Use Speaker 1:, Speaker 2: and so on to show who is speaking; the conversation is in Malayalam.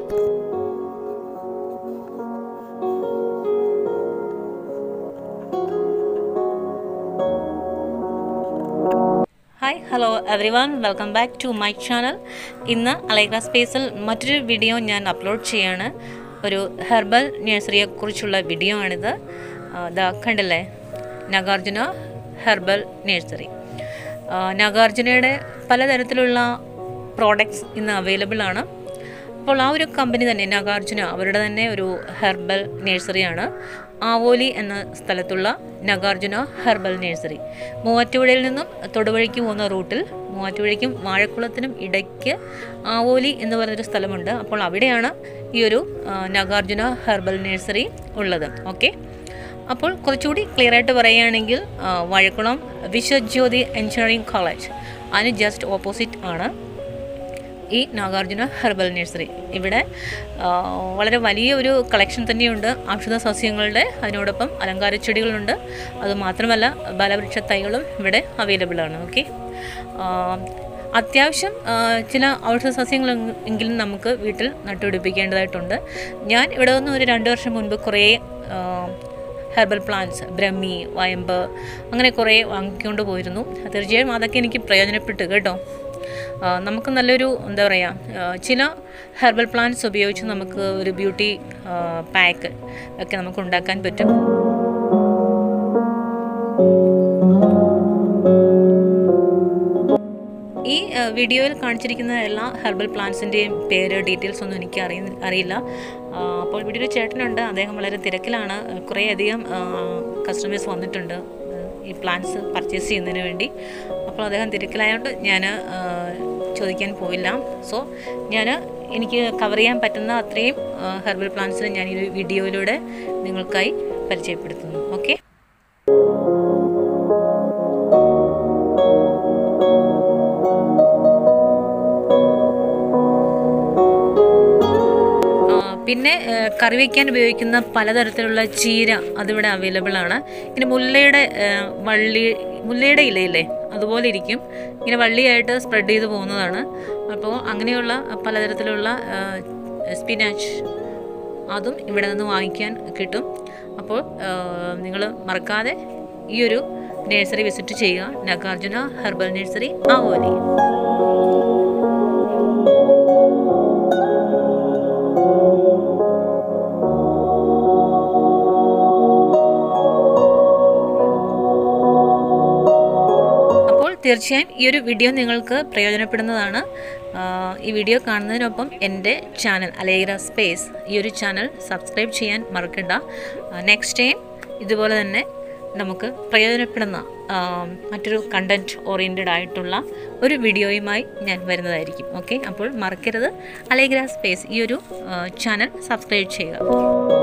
Speaker 1: hi hello everyone welcome back to my channel ഇന്ന് അലൈഗ്ര സ്പേസിൽ മറ്റൊരു വീഡിയോ ഞാൻ അപ്ലോഡ് ചെയ്യാണ് ഒരു ഹെർബൽ നഴ്സറിയെക്കുറിച്ചുള്ള വീഡിയോ ആണിത് ഇതാ കണ്ടില്ലേ നാഗാർജുന ഹെർബൽ നഴ്സറി നാഗാർജുനയുടെ പലതരത്തിലുള്ള പ്രോഡക്ട്സ് ഇന്ന് അവൈലബിൾ ആണ് അപ്പോൾ ആ ഒരു കമ്പനി തന്നെ നാഗാർജുന അവരുടെ തന്നെ ഒരു ഹെർബൽ നഴ്സറിയാണ് ആവോലി എന്ന സ്ഥലത്തുള്ള നാഗാർജുന ഹെർബൽ നഴ്സറി മൂവാറ്റുപുഴയിൽ നിന്നും തൊടുവഴിക്ക് പോകുന്ന റൂട്ടിൽ മൂവാറ്റുപുഴയ്ക്കും വാഴക്കുളത്തിനും ഇടയ്ക്ക് ആവോലി എന്ന് പറയുന്നൊരു സ്ഥലമുണ്ട് അപ്പോൾ അവിടെയാണ് ഈ ഒരു നാഗാർജുന ഹെർബൽ നഴ്സറി ഉള്ളത് ഓക്കെ അപ്പോൾ കുറച്ചുകൂടി ക്ലിയർ ആയിട്ട് പറയുകയാണെങ്കിൽ വാഴക്കുളം വിശ്വജ്യോതി എഞ്ചിനീയറിംഗ് കോളേജ് അതിന് ജസ്റ്റ് ഓപ്പോസിറ്റ് ആണ് ഈ നാഗാർജുന ഹെർബൽ നഴ്സറി ഇവിടെ വളരെ വലിയ ഒരു കളക്ഷൻ തന്നെയുണ്ട് ഔഷധ സസ്യങ്ങളുടെ അതിനോടൊപ്പം അലങ്കാര ചെടികളുണ്ട് അതുമാത്രമല്ല ബലവൃക്ഷ തൈകളും ഇവിടെ അവൈലബിൾ ആണ് ഓക്കെ അത്യാവശ്യം ചില ഔഷധ സസ്യങ്ങൾ എങ്കിലും നമുക്ക് വീട്ടിൽ നട്ടുപിടിപ്പിക്കേണ്ടതായിട്ടുണ്ട് ഞാൻ ഇവിടെ നിന്ന് ഒരു രണ്ട് വർഷം മുൻപ് കുറേ ഹെർബൽ പ്ലാന്റ്സ് ബ്രഹ്മി വയമ്പ് അങ്ങനെ കുറേ വാങ്ങിക്കൊണ്ട് പോയിരുന്നു തീർച്ചയായും അതൊക്കെ എനിക്ക് പ്രയോജനപ്പെട്ടു കേട്ടോ നമുക്ക് നല്ലൊരു എന്താ പറയുക ചില ഹെർബൽ പ്ലാന്റ്സ് ഉപയോഗിച്ച് നമുക്ക് ഒരു ബ്യൂട്ടി പാക്ക് ഒക്കെ നമുക്ക് ഉണ്ടാക്കാൻ പറ്റും ഈ വീഡിയോയിൽ കാണിച്ചിരിക്കുന്ന എല്ലാ ഹെർബൽ പ്ലാന്റ്സിൻ്റെയും പേര് ഡീറ്റെയിൽസ് ഒന്നും എനിക്ക് അറിയ അറിയില്ല അപ്പോൾ ഇവിടെ ഒരു ചേട്ടനുണ്ട് അദ്ദേഹം വളരെ തിരക്കിലാണ് കുറേയധികം കസ്റ്റമേഴ്സ് വന്നിട്ടുണ്ട് ഈ പ്ലാന്റ്സ് പർച്ചേസ് ചെയ്യുന്നതിന് വേണ്ടി അപ്പോൾ അദ്ദേഹം തിരക്കിലായതുകൊണ്ട് ഞാൻ ചോദിക്കാൻ പോയില്ല സോ ഞാൻ എനിക്ക് കവർ ചെയ്യാൻ പറ്റുന്ന അത്രയും ഹെർബൽ പ്ലാന്റ്സിനെ ഞാൻ ഈ വീഡിയോയിലൂടെ നിങ്ങൾക്കായി പരിചയപ്പെടുത്തുന്നു ഓക്കെ പിന്നെ കറി വയ്ക്കാൻ ഉപയോഗിക്കുന്ന പലതരത്തിലുള്ള ചീര അതിവിടെ അവൈലബിൾ ആണ് ഇങ്ങനെ മുല്ലയുടെ വള്ളി മുല്ലയുടെ ഇലയില്ലേ അതുപോലെ ഇരിക്കും ഇങ്ങനെ വള്ളിയായിട്ട് സ്പ്രെഡ് ചെയ്ത് പോകുന്നതാണ് അപ്പോൾ അങ്ങനെയുള്ള പലതരത്തിലുള്ള സ്പിനാച്ച് അതും ഇവിടെ നിന്ന് വാങ്ങിക്കാൻ കിട്ടും അപ്പോൾ നിങ്ങൾ മറക്കാതെ ഈ ഒരു നഴ്സറി വിസിറ്റ് ചെയ്യുക നാഗാർജുന ഹെർബൽ നഴ്സറി ആവോലി തീർച്ചയായും ഈ ഒരു വീഡിയോ നിങ്ങൾക്ക് പ്രയോജനപ്പെടുന്നതാണ് ഈ വീഡിയോ കാണുന്നതിനൊപ്പം എൻ്റെ ചാനൽ അലേഗ്ര സ്പേസ് ഈ ഒരു ചാനൽ സബ്സ്ക്രൈബ് ചെയ്യാൻ മറക്കണ്ട നെക്സ്റ്റ് ടൈം ഇതുപോലെ തന്നെ നമുക്ക് പ്രയോജനപ്പെടുന്ന മറ്റൊരു കണ്ടൻറ്റ് ഓറിയൻറ്റഡ് ആയിട്ടുള്ള ഒരു വീഡിയോയുമായി ഞാൻ വരുന്നതായിരിക്കും ഓക്കെ അപ്പോൾ മറക്കരുത് അലേഗ്ര സ്പേസ് ഈ ഒരു ചാനൽ സബ്സ്ക്രൈബ് ചെയ്യുക